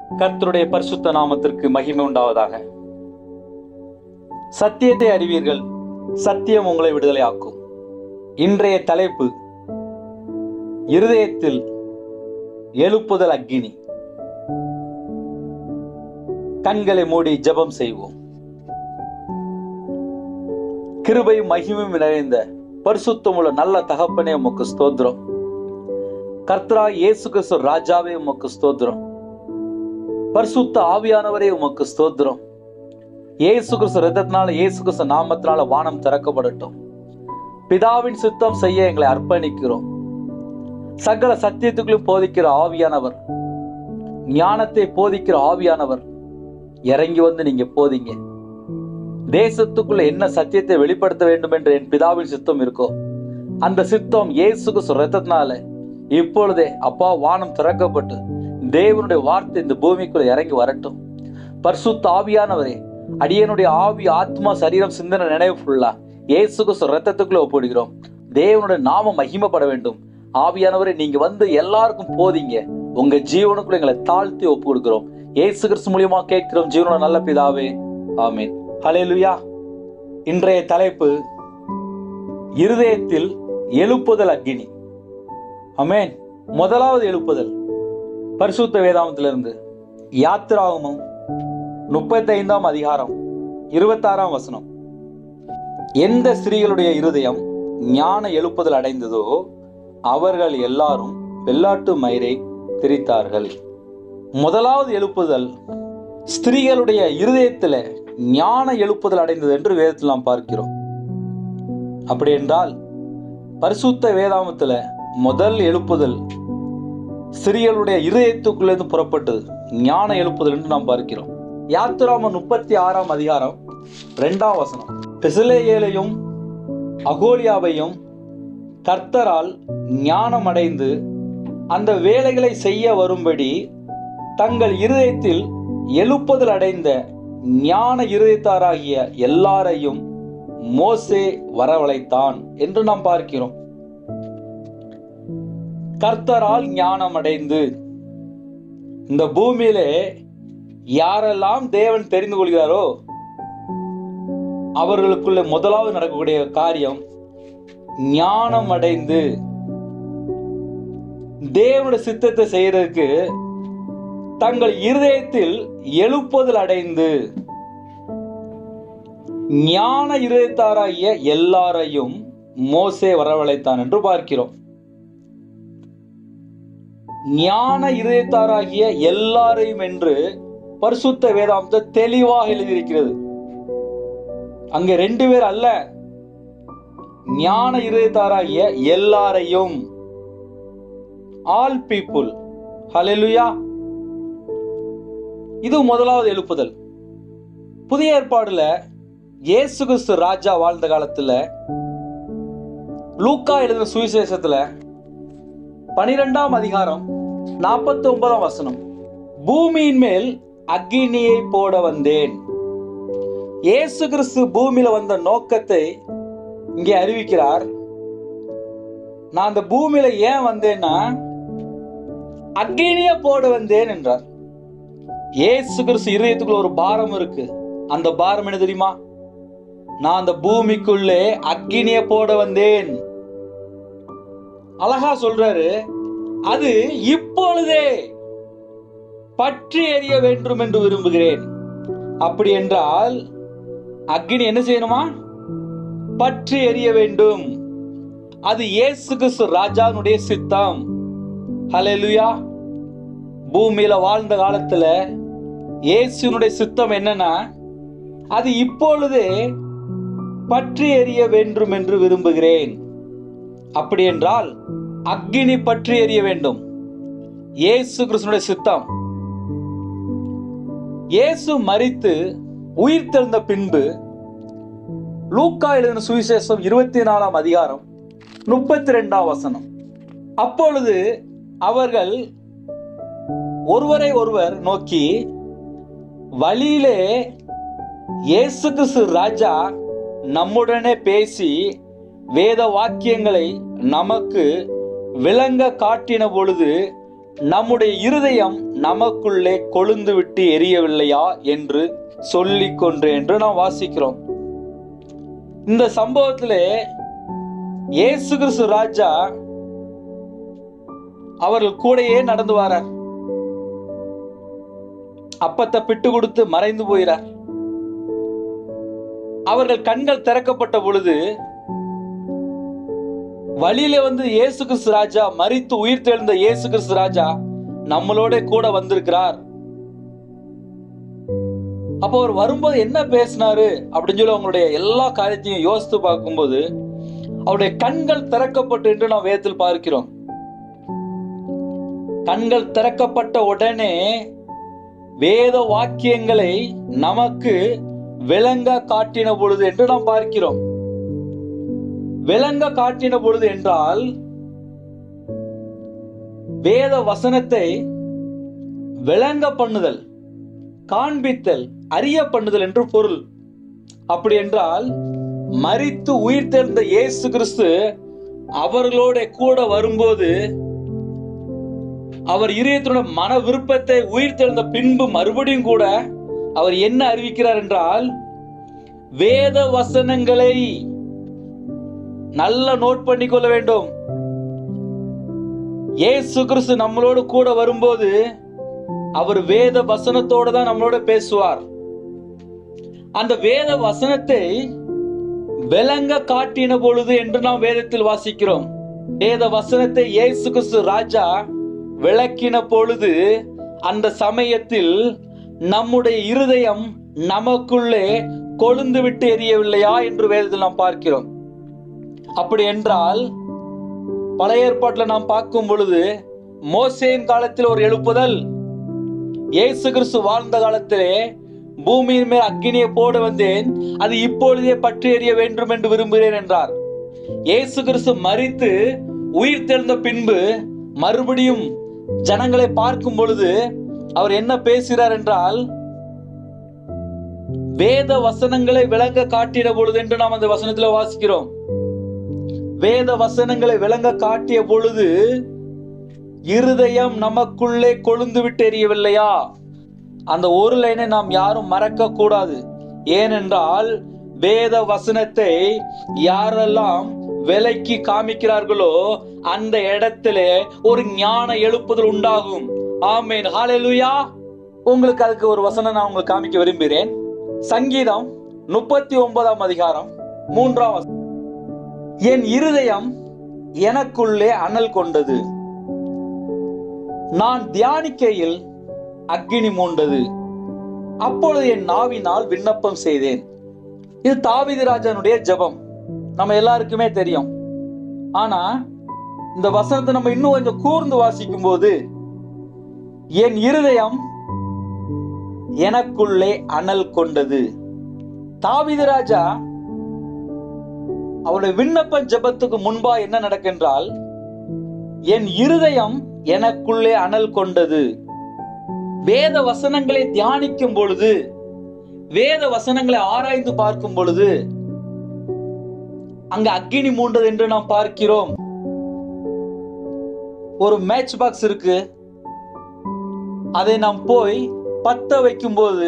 கர்த்தருடைய பரிசுத்த நாமத்திற்கு மகிமை உண்டாவதாக சத்தியத்தை அறிவீர்கள் சத்தியம் உங்களை விடுதலையாக்கும் இன்றைய தலைப்பு இருதயத்தில் எழுப்புதல் அக்கினி கண்களை மூடி ஜெபம் செய்வோம் கிருபையும் மகிமையும் நிறைந்த பரிசுத்தமுள்ள நல்ல தகப்பனே உமக்கு ஸ்தோத்திரம் கர்த்தரா இயேசு கிறிஸ்து ராஜாவே உமக்கு ஸ்தோத்திரம் பரிசுத்த ஆவியானவரே உமக்கு ஸ்தோத்திரம் இயேசு கிறிஸ்து ரத்தத்தினால இயேசு கிறிஸ்து நாமத்தினால வானம் திறக்கப்படட்டும் பிதாவின் சித்தம் செய்ய எங்களை அர்ப்பணிக்கிறோம் சகல சத்தியத்துக்குள்ளும் போதிக்கிற ஆவியானவர் ஞானத்தை போதிக்கிற ஆவியானவர் இறங்கி வந்து நீங்க போதிங்க தேசத்துக்குள்ள என்ன சத்தியத்தை வெளிப்படுத்த வேண்டும் என்று என் பிதாவின் சித்தம் இருக்கோ அந்த சித்தம் இயேசு கிறிஸ்து ரத்தத்தினால இப்பொழுதே அப்பா வானம் திறக்கப்பட்டு தேவனுடைய வார்த்தை இந்த பூமிக்குள்ள இறங்கி வரட்டும் பரிசுத்த ஆவியானவரே அடியனுடைய ஆவி ஆத்மா சரீரம் சிந்தனை நினைவு ஃபுல்லா இயேசு கிறிஸ்து ரத்தத்துக்குள்ள ஒப்பிடுகிறோம் தேவனுடைய நாம மகிமைப்பட வேண்டும் ஆவியானவரே நீங்க வந்து எல்லாருக்கும் போதிங்க உங்க ஜீவனுக்குள்ள எங்களை தாழ்த்தி ஒப்பு கொடுக்கிறோம் இயேசு கிறிஸ்து மூலியமா கேட்கிறோம் ஜீவனோட நல்ல பிதாவே ஆமென் ஹalleluya இன்றைய தலைப்பு இருதயத்தில் எழுப்புதல் அக்கினி அமேன் முதலாவது எழுப்புதல் பரிசுத்த வேதாமத்திலிருந்து யாத்திராகமம் முப்பத்தி ஐந்தாம் அதிகாரம் இருபத்தாறாம் வசனம் எந்த ஸ்திரீகளுடைய இருதயம் ஞான எழுப்புதல் அடைந்ததோ அவர்கள் எல்லாரும் வெள்ளாட்டு மயிரை திரித்தார்கள் முதலாவது எழுப்புதல் ஸ்திரீகளுடைய இருதயத்துல ஞான எழுப்புதல் அடைந்தது என்று வேதத்தில் நாம் பார்க்கிறோம் அப்படி என்றால் பரிசுத்த வேதாமத்துல முதல் எழுப்புதல் ஸ்திரீகளுடைய இருதயத்துக்குள்ளேருந்து புறப்பட்டது ஞான எழுப்புதல் என்று நாம் பார்க்கிறோம் யாத்திராம முப்பத்தி ஆறாம் அதிகாரம் இரண்டாம் வசனம் பெசிலேயேலையும் அகோலியாவையும் கர்த்தரால் ஞானம் அடைந்து அந்த வேலைகளை செய்ய வரும்படி தங்கள் இருதயத்தில் எழுப்புதல் அடைந்த ஞான இருதயத்தாராகிய எல்லாரையும் மோசே வரவழைத்தான் என்று நாம் பார்க்கிறோம் கர்த்தரால் ஞானம் அடைந்து இந்த பூமியிலே யாரெல்லாம் தேவன் தெரிந்து கொள்கிறாரோ அவர்களுக்குள்ள முதலாவது நடக்கக்கூடிய காரியம் ஞானம் அடைந்து தேவனுடைய சித்தத்தை செய்யறதுக்கு தங்கள் இருதயத்தில் எழுப்புதல் அடைந்து ஞான இருதயத்தாராகிய எல்லாரையும் மோசே வரவழைத்தான் என்று பார்க்கிறோம் ஞான இருதயத்தாராகிய எல்லாரையும் என்று பரிசுத்த வேதாந்த தெளிவாக எழுதியிருக்கிறது அங்க ரெண்டு பேர் அல்ல ஞான இருதயத்தாராகிய எல்லாரையும் ஆல் பீப்புள் ஹalleluya இது முதலாவது எழுப்புதல் புதிய ஏற்பாடுல இயேசு கிறிஸ்து ராஜா வாழ்ந்த காலத்துல லூக்கா எழுதின சுவிசேஷத்துல பனிரெண்டாம் அதிகாரம் நாற்பத்தி ஒன்பதாம் வசனம் பூமியின் மேல் அக்னியை போட வந்தேன் இயேசு கிறிஸ்து பூமியில வந்த நோக்கத்தை இங்கே அறிவிக்கிறார் நான் அந்த பூமியில ஏன் வந்தேன்னா அக்னிய போட வந்தேன் என்றார் இயேசு கிறிஸ்து இருதயத்துக்குள்ள ஒரு பாரம் இருக்கு அந்த பாரம் என்ன தெரியுமா நான் அந்த பூமிக்குள்ளே அக்னிய போட வந்தேன் அழகா சொல்றாரு அது இப்பொழுதே பற்றி எறிய வேண்டும் என்று விரும்புகிறேன் அப்படி என்றால் அக்னி என்ன செய்யணுமா பற்றி எறிய வேண்டும் அது இயேசு கிறிஸ்து ராஜானுடைய சித்தம் ஹalleluya பூமியில வாழ்ந்த காலத்துல இயேசுனுடைய சித்தம் என்னன்னா அது இப்பொழுதே பற்றி எறிய வேண்டும் என்று விரும்புகிறேன் அப்படி என்றால் அக்னி பற்றி எறிய வேண்டும் இயேசு கிறிஸ்துனுடைய சித்தம் இயேசு மரித்து உயிர் தெழுந்த பின்பு லூக்கா எழுதின சுவிசேஷம் இருபத்தி நாலாம் அதிகாரம் முப்பத்தி ரெண்டாம் வசனம் அப்பொழுது அவர்கள் ஒருவரை ஒருவர் நோக்கி வழியிலே இயேசு கிறிஸ்து ராஜா நம்முடனே பேசி வேத வாக்கியங்களை நமக்கு விளங்க காட்டின பொழுது நம்முடைய இருதயம் நமக்குள்ளே கொழுந்து விட்டு எரியவில்லையா என்று சொல்லிக் கொன்று என்று நாம் வாசிக்கிறோம் இந்த சம்பவத்திலே இயேசு கிறிஸ்து ராஜா அவர்கள் கூடயே நடந்து வாரார் அப்பத்தை பிட்டு கொடுத்து மறைந்து போகிறார் அவர்கள் கண்கள் திறக்கப்பட்ட பொழுது வழியில வந்து இயேசு கிறிஸ்து ராஜா மறித்து உயிர் தெழுந்த இயேசு கிறிஸ்து ராஜா நம்மளோட கூட வந்திருக்கிறார் அப்போ அவர் வரும்போது என்ன பேசினாரு அப்படின்னு சொல்லி அவங்களுடைய எல்லா காரியத்தையும் யோசித்து பார்க்கும்போது அவருடைய கண்கள் திறக்கப்பட்டு என்று நாம் வேதத்தில் பார்க்கிறோம் கண்கள் திறக்கப்பட்ட உடனே வேத வாக்கியங்களை நமக்கு விளங்க காட்டின பொழுது என்று நாம் பார்க்கிறோம் விளங்க காட்டின பொழுது என்றால் வேத வசனத்தை விளங்க பண்ணுதல் காண்பித்தல் அறிய பண்ணுதல் என்று பொருள் அப்படி என்றால் மரித்து உயிர் தெழுந்த இயேசு கிறிஸ்து அவர்களோட கூட வரும்போது அவர் இதயத்தோட மன விருப்பத்தை உயிர் தெழுந்த பின்பு மறுபடியும் கூட அவர் என்ன அறிவிக்கிறார் என்றால் வேத வசனங்களை நல்ல நோட் பண்ணிக்கொள்ள வேண்டும் இயேசு கிறிஸ்து நம்மளோடு கூட வரும்போது அவர் வேத வசனத்தோட தான் நம்மளோட பேசுவார் அந்த வேத வசனத்தை விளங்க காட்டின பொழுது என்று நாம் வேதத்தில் வாசிக்கிறோம் வேத வசனத்தை இயேசு கிறிஸ்து ராஜா விளக்கின பொழுது அந்த சமயத்தில் நம்முடைய இருதயம் நமக்குள்ளே கொழுந்து விட்டு எரியவில்லையா என்று வேதத்தில் நாம் பார்க்கிறோம் அப்படி என்றால் பழைய ஏற்பாட்டில் நாம் பார்க்கும் பொழுது மோசேயின் காலத்தில் ஒரு எழுப்புதல் இயேசு கிறிஸ்து வாழ்ந்த காலத்திலே பூமியின் மேல் அக்கினியை போட வந்தேன் அது இப்பொழுதே பற்றி எறிய வேண்டும் என்று விரும்புகிறேன் என்றார் இயேசு கிறிஸ்து மரித்து உயிர் தெழுந்த பின்பு மறுபடியும் ஜனங்களை பார்க்கும் பொழுது அவர் என்ன பேசுகிறார் என்றால் வேத வசனங்களை விளங்க காட்டின பொழுது என்று நாம் அந்த வசனத்தில் வாசிக்கிறோம் வேத வசனங்களை விளங்க காட்டிய பொழுது இருதயம் நமக்குள்ளே கொழுந்து விட்டு எரியவில்லையா அந்த ஒரு லைனை நாம் யாரும் மறக்க கூடாது ஏனென்றால் வேத வசனத்தை யாரெல்லாம் விலைக்கு காமிக்கிறார்களோ அந்த இடத்திலே ஒரு ஞான எழுப்புதல் உண்டாகும் ஆமேன் ஹalleluya உங்களுக்கு அதுக்கு ஒரு வசனம் நான் உங்களுக்கு காமிக்க விரும்புகிறேன் சங்கீதம் முப்பத்தி ஒன்பதாம் அதிகாரம் மூன்றாம் வசனம் என் இருதயம் எனக்குள்ளே அனல் கொண்டது நான் தியானிக்கையில் அக்கினி மூண்டது அப்பொழுது என் நாவினால் விண்ணப்பம் செய்தேன் இது தாவீது ராஜனுடைய ஜெபம் நம்ம எல்லாருக்குமே தெரியும் ஆனா இந்த வசனத்தை நம்ம இன்னும் கொஞ்சம் கூர்ந்து வாசிக்கும் போது என் இருதயம் எனக்குள்ளே அனல் கொண்டது தாவீது ராஜா அவருடைய விண்ணப்ப ஜெபத்துக்கு முன்பா என்ன நடக்கின்றால் என் இருதயம் எனக்குள்ளே அனல் கொண்டது வேத வசனங்களை தியானிக்கும் பொழுது வேத வசனங்களை ஆராய்ந்து பார்க்கும் பொழுது அங்க அக்கினி மூண்டது என்று நாம் பார்க்கிறோம் ஒரு மேட்ச் பாக்ஸ் இருக்கு அதை நாம் போய் பத்த வைக்கும் போது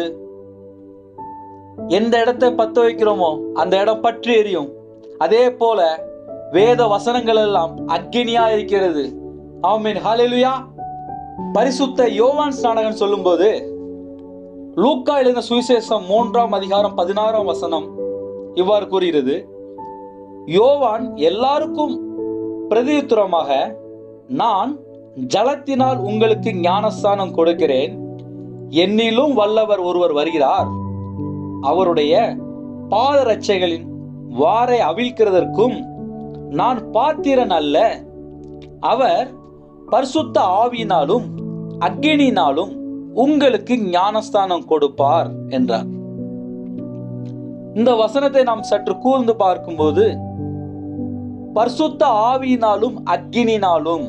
எந்த இடத்தை பத்த வைக்கிறோமோ அந்த இடம் பற்றி எரியும் அதே போல வேத வசனங்கள் எல்லாம் அக்கினியா இருக்கிறது ஆமீன் ஹalleluya பரிசுத்த யோவான் ஸ்நானகன் சொல்லும்போது லூக்கா எழுதின சுவிசேஷம் மூன்றாம் அதிகாரம் பதினாறாம் வசனம் இவ்வாறு கூறுகிறது யோவான் எல்லாருக்கும் பிரதியுத்தரமாக நான் ஜலத்தினால் உங்களுக்கு ஞானஸ்தானம் கொடுக்கிறேன் என்னிலும் வல்லவர் ஒருவர் வருகிறார் அவருடைய பாதரட்சைகளின் வாரை அவிழ்க்கிறதற்கும் நான் பாத்திரன் அல்ல அவர் பரிசுத்த ஆவியினாலும் அக்கினியினாலும் உங்களுக்கு ஞானஸ்தானம் கொடுப்பார் என்றார் இந்த வசனத்தை நாம் சற்று கூர்ந்து பார்க்கும்போது பரிசுத்த ஆவியினாலும் அக்கினினாலும்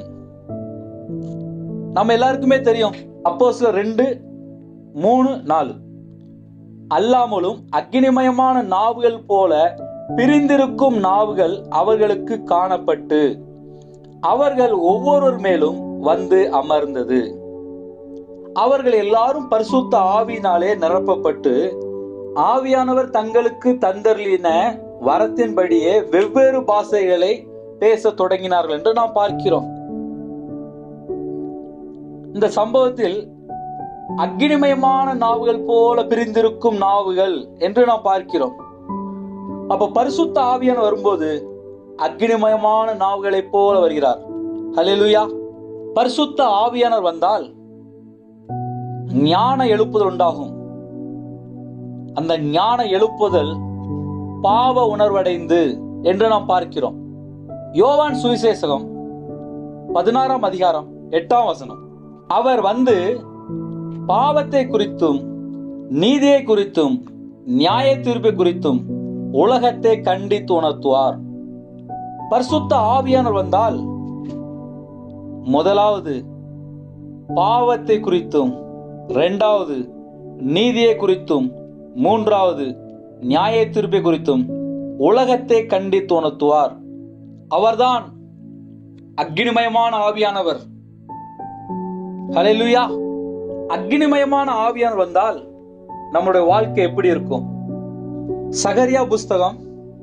நம்ம எல்லாருக்குமே தெரியும் அப்போ ரெண்டு மூணு நாலு அல்லாமலும் அக்னிமயமான நாவுகள் போல பிரிந்திருக்கும் நாவுகள் அவர்களுக்கு காணப்பட்டு அவர்கள் ஒவ்வொருவர் மேலும் வந்து அமர்ந்தது அவர்கள் எல்லாரும் பரிசுத்த ஆவியினாலே நிரப்பப்பட்டு ஆவியானவர் தங்களுக்கு தந்தர்லின வரத்தின்படியே வெவ்வேறு பாஷைகளை பேச தொடங்கினார்கள் என்று நாம் பார்க்கிறோம் இந்த சம்பவத்தில் அக்னிமயமான நாவுகள் போல பிரிந்திருக்கும் நாவுகள் என்று நாம் பார்க்கிறோம் அப்ப பரிசுத்த ஆவியான வரும்போது அக்னிமயமான நாவுகளைப் போல வருகிறார் ஹalleluya பரிசுத்த ஆவியானவர் வந்தால் ஞான எழுப்புதல் உண்டாகும் அந்த ஞான எழுப்புதல் பாவ உணர்வடைந்து என்று நாம் பார்க்கிறோம் யோவான் சுவிசேஷகம் பதினாறாம் அதிகாரம் எட்டாம் வசனம் அவர் வந்து பாவத்தை குறித்தும் நீதியை குறித்தும் நியாய தீர்ப்பை குறித்தும் உலகத்தை கண்டித்து உணர்த்துவார் பரிசுத்த ஆவியானவர் வந்தால் முதலாவது பாவத்தை குறித்தும் இரண்டாவது நீதியை குறித்தும் மூன்றாவது நியாய தீர்ப்பை குறித்தும் உலகத்தை கண்டித்து உணர்த்துவார் அவர்தான் அக்னிமயமான ஆவியானவர் ஹalleluya அக்னிமயமான ஆவியானவர் வந்தால் நம்முடைய வாழ்க்கை எப்படி இருக்கும் சகரியா புஸ்தகம்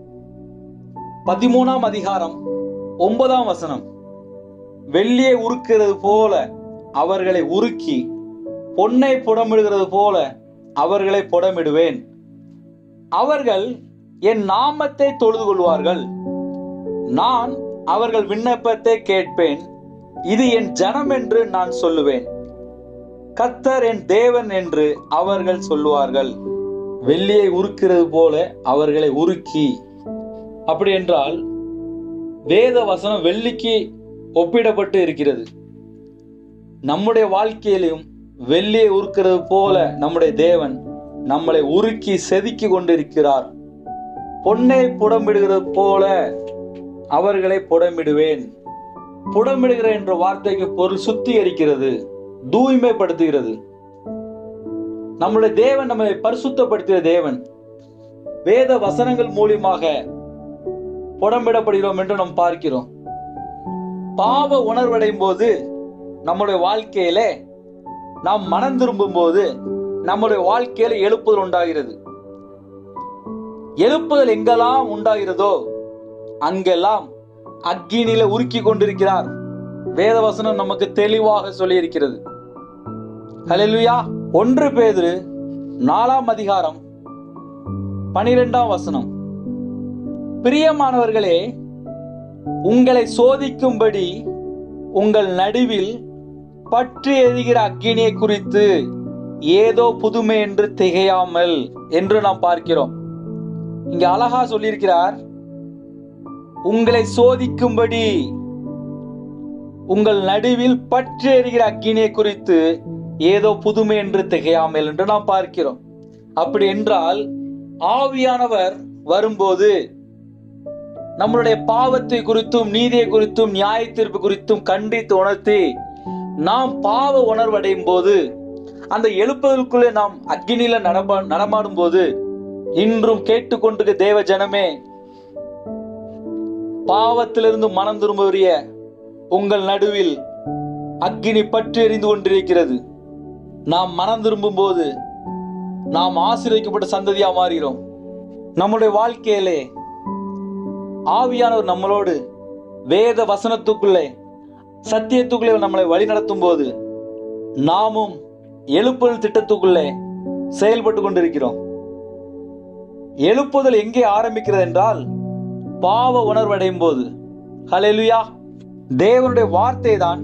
பதிமூணாம் அதிகாரம் ஒன்பதாம் வசனம் வெள்ளியை உருக்கிறது போல அவர்களை உருக்கி பொன்னை புடமிடுகிறது போல அவர்களை புடமிடுவேன் அவர்கள் என் நாமத்தை தொழுது கொள்வார்கள் நான் அவர்கள் விண்ணப்பத்தை கேட்பேன் இது என் ஜனம் என்று நான் சொல்லுவேன் கத்தர் என் தேவன் என்று அவர்கள் சொல்லுவார்கள் வெள்ளியை உருக்கிறது போல அவர்களை உருக்கி அப்படி என்றால் வேத வசனம் வெள்ளிக்கு ஒப்பிடப்பட்டு இருக்கிறது நம்முடைய வாழ்க்கையிலும் வெள்ளியை உருக்கிறது போல நம்முடைய தேவன் நம்மளை உருக்கி செதுக்கி கொண்டிருக்கிறார் பொன்னை புடமிடுகிறது போல அவர்களை புடமிடுவேன் புடமிடுகிற என்ற வார்த்தைக்கு பொருள் சுத்திகரிக்கிறது தூய்மைப்படுத்துகிறது நம்முடைய தேவன் நம்மை பரிசுத்தப்படுத்திய தேவன் வேத வசனங்கள் மூலியமாக புடமிடப்படுகிறோம் என்று நாம் பார்க்கிறோம் பாவ உணர்வடையும் போது நம்முடைய வாழ்க்கையில நாம் மனம் திரும்பும் போது நம்முடைய வாழ்க்கையில எழுப்புதல் உண்டாகிறது எழுப்புதல் எங்கெல்லாம் உண்டாகிறதோ அங்கெல்லாம் அக்கினியில உருக்கி கொண்டிருக்கிறார் வேதவசனம் நமக்கு தெளிவாக சொல்லி இருக்கிறது ஹalleluya ஒன்று பேதுரு நாலாம் அதிகாரம் பனிரெண்டாம் வசனம் பிரியமானவர்களே உங்களை சோதிக்கும்படி உங்கள் நடுவில் பற்றி எரிகிற அக்கினியை குறித்து ஏதோ புதுமை என்று திகையாமல் என்று நாம் பார்க்கிறோம் இங்க அழகா சொல்லியிருக்கிறார் உங்களை சோதிக்கும்படி உங்கள் நடுவில் பற்றி எரிகிற அக்கினியை குறித்து ஏதோ புதுமை என்று திகையாமல் என்று நாம் பார்க்கிறோம் அப்படி என்றால் ஆவியானவர் வரும்போது நம்மளுடைய பாவத்தை குறித்தும் நீதியை குறித்தும் நியாய தீர்ப்பு குறித்தும் கண்டித்து உணர்த்தி நாம் பாவ உணர்வடையும் போது அந்த எழுப்புதலுக்குள்ளே நாம் அக்னியில நடமா நடமாடும் போது இன்றும் கேட்டுக்கொண்டிருக்க தேவ ஜனமே பாவத்திலிருந்து மனம் திரும்புகிற உங்கள் நடுவில் அக்கினி பற்றி எரிந்து கொண்டிருக்கிறது நாம் மனம் திரும்பும் போது நாம் ஆசீர்வதிக்கப்பட்ட சந்ததியா மாறுகிறோம் நம்முடைய வாழ்க்கையிலே ஆவியானவர் நம்மளோடு வேத வசனத்துக்குள்ளே சத்தியத்துக்குள்ளே நம்மளை வழி நடத்தும் போது நாமும் எழுப்புதல் திட்டத்துக்குள்ளே செயல்பட்டு கொண்டிருக்கிறோம் எழுப்புதல் எங்கே ஆரம்பிக்கிறது என்றால் பாவ உணர்வடையும் போது ஹalleluya தேவனுடைய வார்த்தை தான்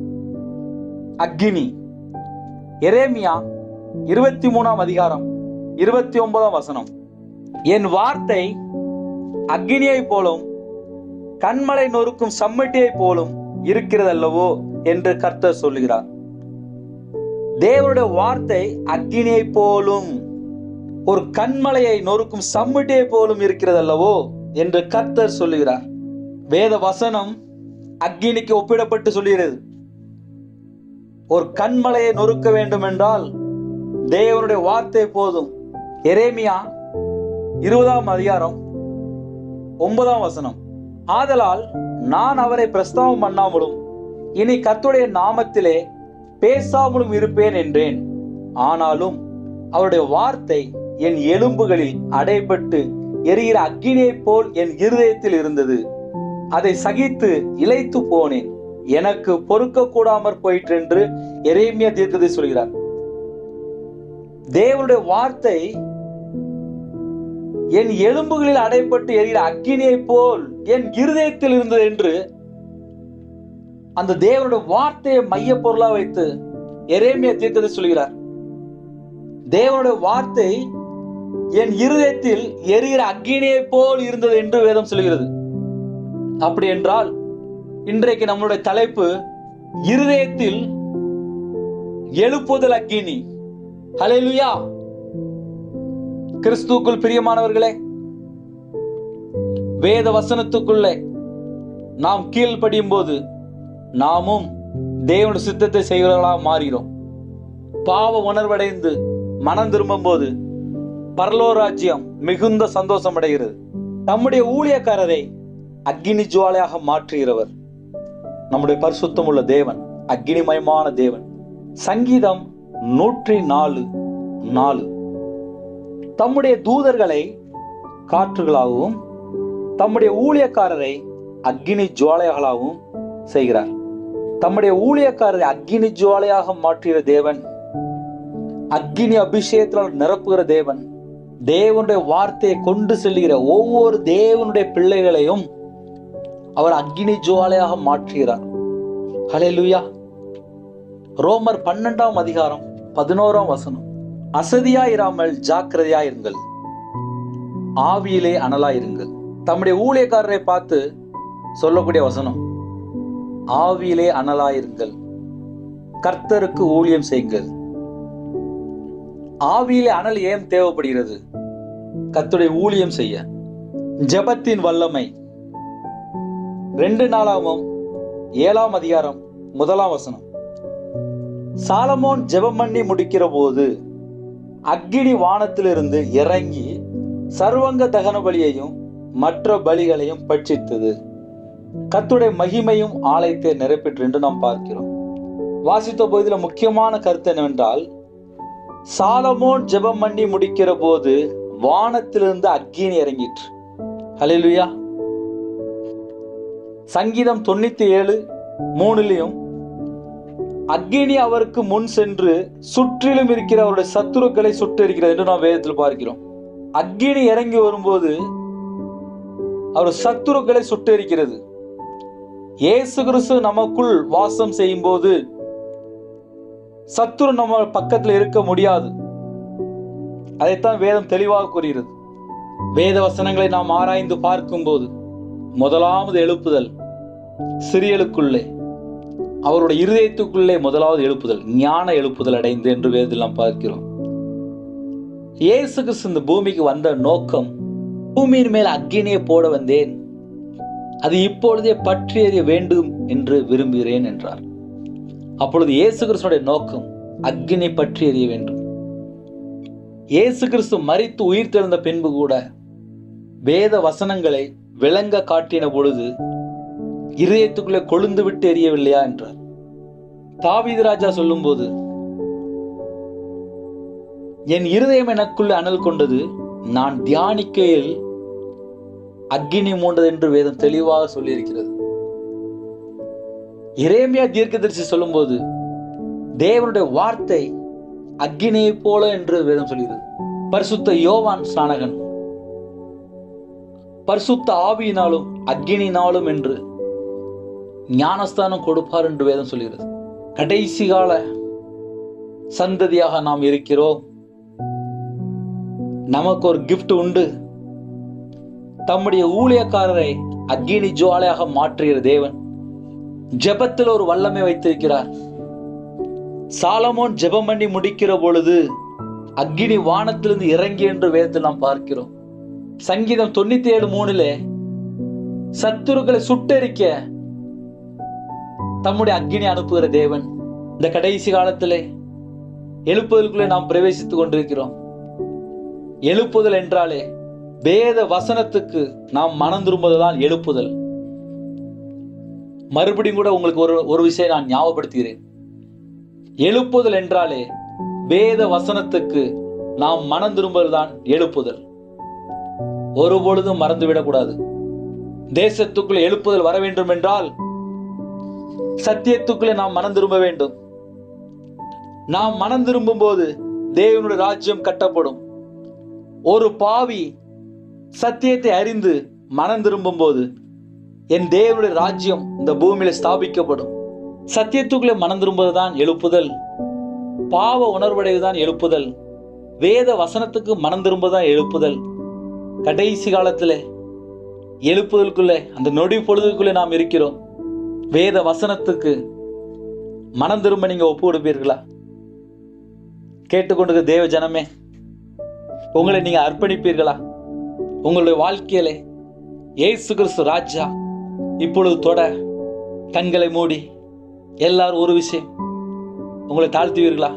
அக்னி எரேமியா இருபத்தி மூணாம் அதிகாரம் இருபத்தி ஒன்பதாம் வசனம் என் வார்த்தை அக்னியைப் போலும் கண்மலை நொறுக்கும் சம்மட்டியைப் போலும் இருக்கிறதல்லவோ என்று கர்த்தர் சொல்லுகிறார் தேவனுடைய வார்த்தை அக்னியைப் போலும் ஒரு கண்மலையை நொறுக்கும் சம்மட்டியை போலும் இருக்கிறதல்லவோ என்று கர்த்தர் சொல்லுகிறார் வேத வசனம் அக்னிக்கு ஒப்பிடப்பட்டு சொல்லுகிறது ஒரு கண்மலையை நொறுக்க வேண்டும் என்றால் தேவனுடைய வார்த்தை போதும் எரேமியா இருபதாம் அதிகாரம் ஒன்பதாம் வசனம் ஆதலால் நான் அவரை பிரஸ்தாவம் பண்ணாமலும் இனி கர்த்தருடைய நாமத்திலே பேசாமலும் இருப்பேன் என்றேன் ஆனாலும் அவருடைய வார்த்தை என் எலும்புகளில் அடைபட்டு எரிகிற அக்கினியைப் போல் என் இருதயத்தில் இருந்தது அதை சகித்து இளைத்து போனேன் எனக்கு பொறுக்க கூடாமற் போயிற்று என்று எரேமியா தீர்க்கதை சொல்கிறார் தேவனுடைய வார்த்தை என் எலும்புகளில் அடைப்பட்டு எரிகிற அக்கினியைப் போல் என் இருதயத்தில் இருந்தது என்று அந்த தேவனுடைய வார்த்தையை மைய பொருளா வைத்து எரேமியா தீர்க்கதை சொல்கிறார் தேவனுடைய வார்த்தை என் இருதயத்தில் எரிகிற அக்கினியைப் போல் இருந்தது என்று வேதம் சொல்கிறது அப்படி என்றால் இன்றைக்கு நம்மளுடைய தலைப்பு இருதயத்தில் எழுப்புதல் அக்கினி ஹalleluya கிறிஸ்துவுக்குள் பிரியமானவர்களே வேத வசனத்துக்குள்ளே நாம் கீழ்ப்படியும் போது நாமும் தேவனுடைய சித்தத்தை செய்கிறவர்களாக மாறுகிறோம் பாவ உணர்வடைந்து மனம் திரும்பும் போது பரலோராஜ்யம் மிகுந்த சந்தோஷம் அடைகிறது நம்முடைய ஊழியக்காரரை அக்னி ஜுவாலையாக மாற்றுகிறவர் நம்முடைய பரிசுத்தம் உள்ள தேவன் அக்னிமயமான தேவன் சங்கீதம் நூற்றி நாலு நாலு தம்முடைய தூதர்களை காற்றுகளாகவும் தம்முடைய ஊழியக்காரரை அக்னி ஜுவாலைகளாகவும் செய்கிறார் தம்முடைய ஊழியக்காரரை அக்னி ஜுவாலையாக மாற்றுகிற தேவன் அக்னி அபிஷேகத்தால் நிரப்புகிற தேவன் தேவனுடைய வார்த்தையை கொண்டு செல்லுகிற ஒவ்வொரு தேவனுடைய பிள்ளைகளையும் அவர் அக்னி ஜுவாலையாக மாற்றுகிறார் ஹalleluya ரோமர் பன்னெண்டாம் அதிகாரம் பதினோராம் வசனம் அசதியாயிராமல் ஜாக்கிரதையாயிருங்கள் ஆவியிலே அனலாயிருங்கள் தம்முடைய ஊழியக்காரரை பார்த்து சொல்லக்கூடிய வசனம் ஆவியிலே அனலாயிருங்கள் கர்த்தருக்கு ஊழியம் செய்யுங்கள் ஆவியிலே அனல் ஏன் தேவைப்படுகிறது கர்த்தருடைய ஊழியம் செய்ய ஜெபத்தின் வல்லமை ரெண்டு நாளாமும் ஏழாம் அதிகாரம் முதலாம் வசனம் சாலமோன் ஜெபம் பண்ணி முடிக்கிற போது அக்கினி வானத்திலிருந்து இறங்கி சர்வங்க தகன பலியையும் மற்ற பலிகளையும் பட்சித்தது கர்த்தருடைய மகிமையும் ஆலயத்தை நிரப்பிற்று என்று நாம் பார்க்கிறோம் வாசித்த போதில முக்கியமான கருத்து என்னவென்றால் சாலமோன் ஜெபம் பண்ணி முடிக்கிற போது வானத்திலிருந்து அக்கினி இறங்கிற்று ஹalleluya சங்கீதம் தொண்ணூத்தி ஏழு மூணுலையும் அக்கினி அவருக்கு முன் சென்று சுற்றிலும் இருக்கிற அவருடைய சத்துருக்களை சுட்டெரிக்கிறது என்று நாம் வேதத்தில் பார்க்கிறோம் அக்கினி இறங்கி வரும்போது அவர் சத்துருக்களை சுட்டெரிக்கிறது இயேசு கிறிஸ்து நமக்குள் வாசம் செய்யும் போது சத்துரு நம்ம பக்கத்தில் இருக்க முடியாது அதைத்தான் வேதம் தெளிவாக கூறுகிறது வேத வசனங்களை நாம் ஆராய்ந்து பார்க்கும்போது முதலாவது எழுப்புதல் சிறியலுக்குள்ளே அவருடைய இருதயத்துக்குள்ளே முதலாவது எழுப்புதல் ஞான எழுப்புதல் அடைந்து என்று வேதத்தில் நாம் பார்க்கிறோம் இயேசு கிறிஸ்து இந்த பூமிக்கு வந்த நோக்கம் பூமியின் மேல் அக்கினியை போட வந்தேன் அது இப்பொழுதே பற்றி எறிய வேண்டும் என்று விரும்புகிறேன் என்றார் அப்பொழுது இயேசு கிறிஸ்துடைய நோக்கம் அக்கினி பற்றி எறிய வேண்டும் இயேசு கிறிஸ்து மரித்து உயிர் தெழுந்த பின்பு கூட வேத வசனங்களை விளங்க காட்டின பொழுது இதயத்துக்குள்ளே கொழுந்து விட்டு எரியவில்லையா என்றார் தாவீது ராஜா சொல்லும்போது என் இருதயம் எனக்குள்ளே அனல் கொண்டது நான் தியானிக்கையில் அக்கினி மூண்டது என்று வேதம் தெளிவாக சொல்லியிருக்கிறது இரேமியா தீர்க்கதரிசி சொல்லும்போது தேவனுடைய வார்த்தை அக்கினியை போல என்று வேதம் சொல்கிறது பரிசுத்த யோவான் ஸ்நானகன் பரிசுத்த ஆவியினாலும் அக்கினினாலும் என்று ஞானஸ்தானம் கொடுப்பார் என்று வேதம் சொல்கிறது கடைசி கால சந்ததியாக நாம் இருக்கிறோம் நமக்கு ஒரு gift உண்டு தம்முடைய ஊழியக்காரரை அக்கினி ஜுவாலையாக மாற்றுகிற தேவன் ஜெபத்தில் ஒரு வல்லமை வைத்திருக்கிறார் சாலமோன் ஜெபம் பண்ணி முடிக்கிற பொழுது அக்கினி வானத்திலிருந்து இறங்கி என்று வேதத்தில் நாம் பார்க்கிறோம் சங்கீதம் தொண்ணூத்தி ஏழு மூணுல சத்துருக்களை சுட்டெரிக்க தம்முடைய அக்கினி அனுப்புகிற தேவன் இந்த கடைசி காலத்திலே எழுப்புதலுக்குள்ளே நாம் பிரவேசித்துக் கொண்டிருக்கிறோம் எழுப்புதல் என்றாலே வேத வசனத்துக்கு நாம் மனம் திரும்புவதுதான் எழுப்புதல் மறுபடியும் கூட உங்களுக்கு ஒரு ஒரு விஷயம் நான் ஞாபகப்படுத்துகிறேன் எழுப்புதல் என்றாலே வேத வசனத்துக்கு நாம் மனம் திரும்புவதுதான் எழுப்புதல் ஒருபொழுதும் மறந்துவிடக்கூடாது தேசத்துக்குள் எழுப்புதல் வர வேண்டும் என்றால் சத்தியத்துக்குள்ளே நாம் மனம் திரும்ப வேண்டும் நாம் மனம் திரும்பும் போது தேவனுடைய ராஜ்யம் கட்டப்படும் ஒரு பாவி சத்தியத்தை அறிந்து மனம் திரும்பும் போது என் தேவனுடைய ராஜ்யம் இந்த பூமியில ஸ்தாபிக்கப்படும் சத்தியத்துக்குள்ளே மனம் திரும்புவதுதான் எழுப்புதல் பாவ உணர்வடைவதுதான் எழுப்புதல் வேத வசனத்துக்கு மனம் திரும்புவதுதான் எழுப்புதல் கடைசி காலத்துல எழுப்புதலுக்குள்ளே அந்த நொடி பொழுதுக்குள்ளே நாம் இருக்கிறோம் வேத வசனத்துக்கு மனம் திரும்ப நீங்க ஒப்பு கொடுப்பீர்களா கேட்டுக்கொண்டிருக்க தேவ ஜனமே உங்களை நீங்க அர்ப்பணிப்பீர்களா உங்களுடைய வாழ்க்கையிலே இயேசு கிறிஸ்து ராஜா இப்பொழுது தொட கண்களை மூடி எல்லாரும் ஒரு விஷயம் உங்களை தாழ்த்துவீர்களா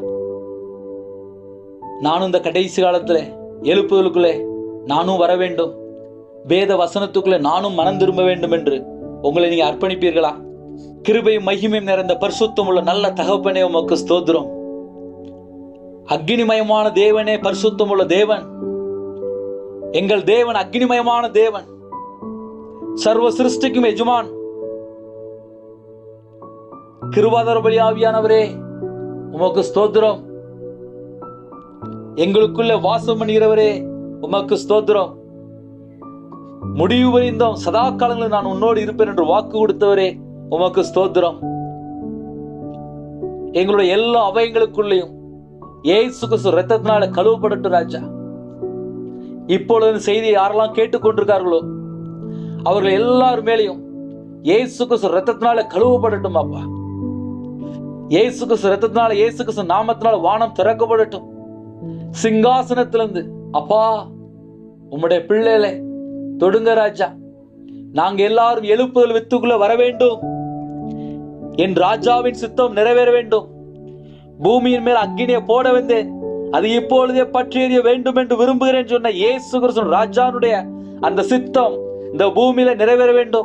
நானும் இந்த கடைசி காலத்துல எழுப்புதலுக்குள்ளே நானும் வர வேண்டும் வேத வசனத்துக்குள்ளே நானும் மனம் திரும்ப வேண்டும் என்று உங்களை நீங்க அர்ப்பணிப்பீர்களா கிருபை மகிமையும் நிறைந்த பரிசுத்தம் உள்ள நல்ல தகப்பனே உமக்கு ஸ்தோத்திரம் அக்னிமயமான தேவனே பரிசுத்தம் உள்ள தேவன் எங்கள் தேவன் அக்னிமயமான தேவன் சர்வ சிருஷ்டிக்கும் எஜமான் கிருபாதர பலியாவியானவரே உமக்கு ஸ்தோத்திரம் எங்களுக்குள்ள வாசம் பண்ணுகிறவரே உமக்கு ஸ்தோத்திரம் முடிவு வரைந்தோம் சதா காலங்களில் நான் உன்னோடு இருப்பேன் என்று வாக்கு கொடுத்தவரே உமக்கு ஸ்தோத்திரம் எங்களுடைய எல்லா அவயங்களுக்குள்ளேயும் ஏசு கிறிஸ்து ரத்தத்தினால கழுவப்படட்டும் ராஜா இப்பொழுது இந்த செய்தியை யாரெல்லாம் கேட்டுக்கொண்டிருக்கார்களோ அவர்கள் எல்லார் மேலேயும் ஏசு கிறிஸ்து ரத்தத்தினால கழுவப்படட்டும் அப்பா ஏசு கிறிஸ்து ரத்தத்தினால ஏசு கிறிஸ்து நாமத்தினால வானம் திறக்கப்படட்டும் சிங்காசனத்திலிருந்து அப்பா உம்முடைய பிள்ளைகளை தொடுங்க ராஜா நாங்க எல்லாரும் எழுப்புதல் வித்துக்குள்ள வர வேண்டும் என் ராஜாவின் சித்தம் நிறைவேற வேண்டும் பூமியின் மேல் அக்கினியை போட வந்தேன் அது இப்பொழுதே பற்றி எறிய வேண்டும் என்று விரும்புகிறேன் சொன்ன இயேசு கிறிஸ்து ராஜானுடைய அந்த சித்தம் இந்த பூமியில நிறைவேற வேண்டும்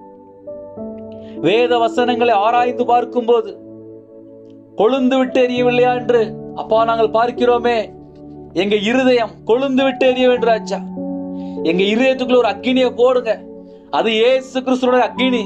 வேத வசனங்களை ஆராய்ந்து பார்க்கும்போது கொழுந்து விட்டு எரியவில்லையா என்று அப்பா நாங்கள் பார்க்கிறோமே எங்க இருதயம் கொழுந்து விட்டு எரிய வேண்டும் ராஜா எங்க இருதயத்துக்குள்ள ஒரு அக்கினியை போடுங்க அது ஏசு கிறிஸ்துவோட அக்கினி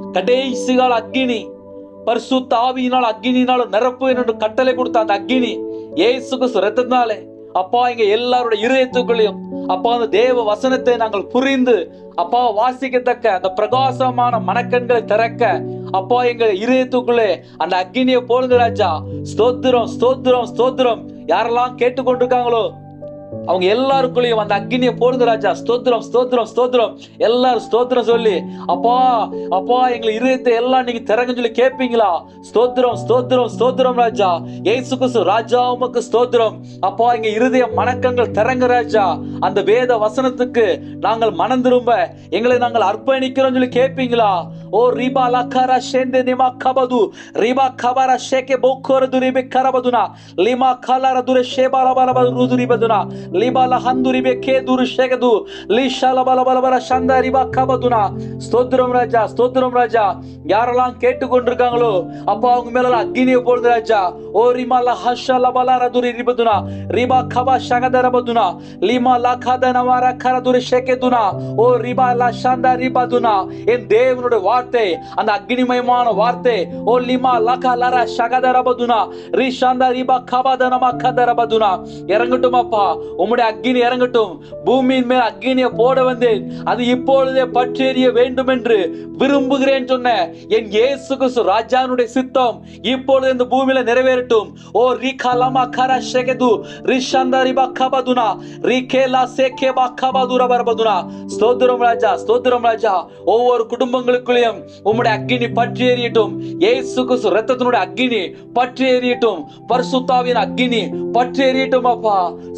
கடைசி கால அக்கினி பரிசுத்த ஆவியினால் அக்கினியினால் நிரப்பு என்று கட்டளை கொடுத்த அந்த அக்கினி ஏசு கிறிஸ்து ரத்தத்தினாலே அப்பா எங்க எல்லாருடைய இருதயத்துக்குள்ளேயும் அப்பா அந்த தேவ வசனத்தை நாங்கள் புரிந்து அப்பா வாசிக்கத்தக்க அந்த பிரகாசமான மனக்கண்களை திறக்க அப்பா எங்க இதயத்துக்குள்ளே அந்த அக்கினியை போடுங்க ராஜா ஸ்தோத்திரம் ஸ்தோத்திரம் ஸ்தோத்திரம் யாரெல்லாம் கேட்டுக்கொண்டிருக்காங்களோ அவங்க எல்லாருக்குள்ளேயும் அந்த அக்னியை போடுங்க ராஜா ஸ்தோத்திரம் ஸ்தோத்திரம் ஸ்தோத்திரம் எல்லாரும் ஸ்தோத்திரம் சொல்லி அப்பா அப்பா எங்களை இருதயத்தை எல்லாம் நீங்க திறங்க சொல்லி கேட்பீங்களா ஸ்தோத்திரம் ஸ்தோத்திரம் ஸ்தோத்திரம் ராஜா ஏசு கிறிஸ்து ராஜா உமக்கு ஸ்தோத்திரம் அப்பா எங்க இருதய மணக்கங்கள் திறங்க ராஜா அந்த வேத வசனத்துக்கு நாங்கள் மனம் திரும்ப எங்களை நாங்கள் அர்ப்பணிக்கிறோம் சொல்லி கேட்பீங்களா ஓ ரிபா லக்காரா ஷேந்தே நிமா கபது ரிபா கபாரா ஷேகே போக்கோர துரிபே கரபதுனா லிமா கலார துರೆ ಶೇಬಾಲ ಬಲ ಬಲ ರುದುರಿ ಬದುನ ಲಿಬಾಲ ಹಂದುರಿ ಬೆ ಕೇ ದುರು ಶೆಗದು ಲಿಶಾಲ ಬಲ ಬಲ ಬಲ ಶಂದ ரிபா கபதுனா ஸ்தோத்திரம் ராஜா ஸ்தோத்திரம் ராஜா யாரெல்லாம் கேட்டுக்கொண்டிருக்காங்களோ அப்பா அவங்க மேல அக்னியை போடுது ராஜா ஓ ரிமா ல ஹஷல பல ரதுரி ரிபதுனா ரிபா கபா ஷகதர பதுனா லிமா ல கத நவார கரதுரி ஷெகெதுனா ஓ ரிபா ல ஷந்த ரிபதுனா என் தேவனுடைய வார்த்தை அந்த அக்னிமயமான வார்த்தை ஓ லிமா லக லர ஷகதர பதுனா ரிஷாந்த ரிபா கபதனமா கதர பதுனா இறங்கட்டும் அப்பா உம்முடைய அக்னி இறங்கட்டும் பூமியின் மேல் அக்னியை போட வந்தேன் அது இப்பொழுதே பற்றி எறிய வேண்டும் என்று விரும்புகிறேன் சொன்ன என் இயேசு கிறிஸ்து ராஜானுடைய சித்தம் இப்பொழுது இந்த பூமியில நிறைவேறட்டும் ஓ ரிகா லமா கர ஷெகது ரிஷாந்த ரிபா கபதுனா ரிகேலா சேகே பா கபதுர பரபதுனா ஸ்தோத்திரம் ராஜா ஸ்தோத்திரம் ராஜா ஒவ்வொரு குடும்பங்களுக்குள்ளேயும் உம்முடைய அக்னி பற்றி எறியட்டும் இயேசு கிறிஸ்து ரத்தத்தினுடைய அக்னி பற்றி எறியட்டும் பரிசுத்தாவின் அக்னி பற்றி எறியட்டும் அப்பா ஸ்தோத்திரம்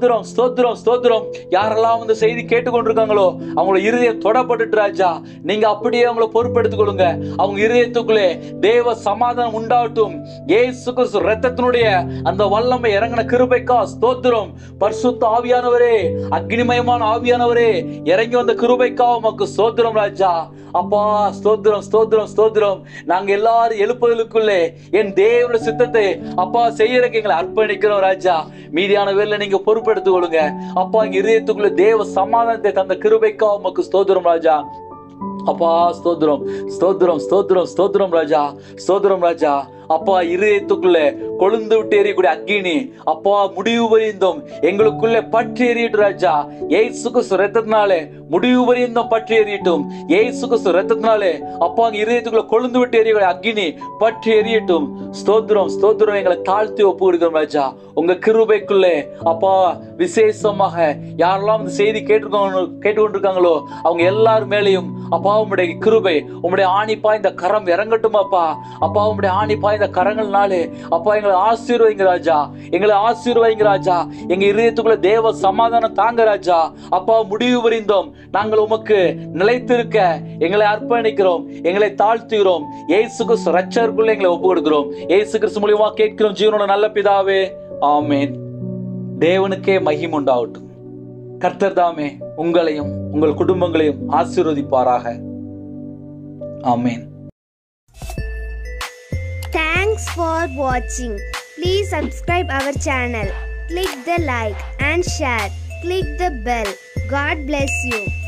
ஸ்தோத்திரம் ஸ்தோத்திரம் ஸ்தோத்திரம் யாரெல்லாம் இந்த செய்தி கேட்டுக்கொண்டிருக்காங்களோ அவங்களோட இருதயம் தொடப்பட்டுட்டு ராஜா நீங்க அப்படியே அவங்கள பொறுப்பெடுத்துக் கொள்ளுங்க அவங்க இருதயத்துக்குள்ளே தேவ சமாதானம் உண்டாகட்டும் ஏசு கிறிஸ்து ரத்தத்தினுடைய அந்த வல்லமை இறங்கின கிருபைக்கா ஸ்தோத்திரம் பரிசுத்த ஆவியானவரே அக்னிமயமான ஆவியானவரே இறங்கி வந்த கிருபைக்கா உமக்கு ஸ்தோத்திரம் ராஜா அப்பா ஸ்தோத்திரம் ஸ்தோத்திரம் ஸ்தோத்திரம் நாங்க எல்லாரும் எழுப்புதலுக்குள்ளே என் தேவனுடைய சித்தத்தை அப்பா செய்யறதுக்கு எங்களை அர்ப்பணிக்கிறோம் ராஜா மீதியான வேலை நீங்க பொறுப்பெடுத்துக் கொள்ளுங்க அப்பா இங்க இதயத்துக்குள்ள தேவ சமாதானத்தை தந்த கிருபைக்கா உமக்கு ஸ்தோத்திரம் ராஜா அப்பா ஸ்தோத்திரம் ஸ்தோத்திரம் ஸ்தோத்திரம் ஸ்தோத்திரம் ராஜா ஸ்தோத்திரம் ராஜா அப்பா இருதயத்துக்குள்ள கொழுந்து விட்டு எரியக்கூடிய அக்கினி அப்பா முடிவு பரியந்தம் எங்களுக்குள்ள பற்றி எறியட்டு ராஜா ஏசுக்கு ரத்தத்தினாலே முடிவு பரியந்தம் பற்றி எறியட்டும் ஏசுக்கு ரத்தத்தினாலே அப்பா அங்க இருதயத்துக்குள்ள கொழுந்து விட்டு எரியக்கூடிய அக்கினி பற்றி எரியட்டும் ஸ்தோத்திரம் ஸ்தோத்திரம் எங்களை தாழ்த்தி ஒப்பு கொடுக்கிறோம் ராஜா உங்க கிருபைக்குள்ளே அப்பா விசேஷமாக யாரெல்லாம் இந்த செய்தி கேட்டுக்கொண்டு கேட்டுக்கொண்டிருக்காங்களோ அவங்க எல்லார் மேலேயும் அப்பா உம்முடைய கிருபை உம்முடைய ஆணிப்பா இந்த கரம் இறங்கட்டும் அப்பா அப்பா உம்முடைய ஆணிப்பா இந்த கரங்கள்னாலே அப்பா எங்களை ஆசீர்வதிங்க ராஜா எங்களை ஆசீர்வதிங்க ராஜா எங்க இதயத்துக்குள்ள தேவ சமாதானம் தாங்க ராஜா அப்பா முடிவு புரிந்தோம் நாங்கள் உமக்கு நிலைத்திருக்க எங்களை அர்ப்பணிக்கிறோம் எங்களை தாழ்த்துகிறோம் ஏசு கிறிஸ்து ரட்சருக்குள்ள எங்களை ஒப்பு கொடுக்கிறோம் ஏசு கிறிஸ்து மூலியமா கேட்கிறோம் ஜீவனோட நல்ல பிதாவே ஆமேன் தேவனுக்கே மகிம் உண்டாகட்டும் கர்த்தர் தாமே உங்களையும் உங்கள் குடும்பங்களையும் ஆசீர்வதிப்பாராக ஆமேன் Thanks for watching. Please subscribe our channel. Click the like and share. Click the bell. God bless you.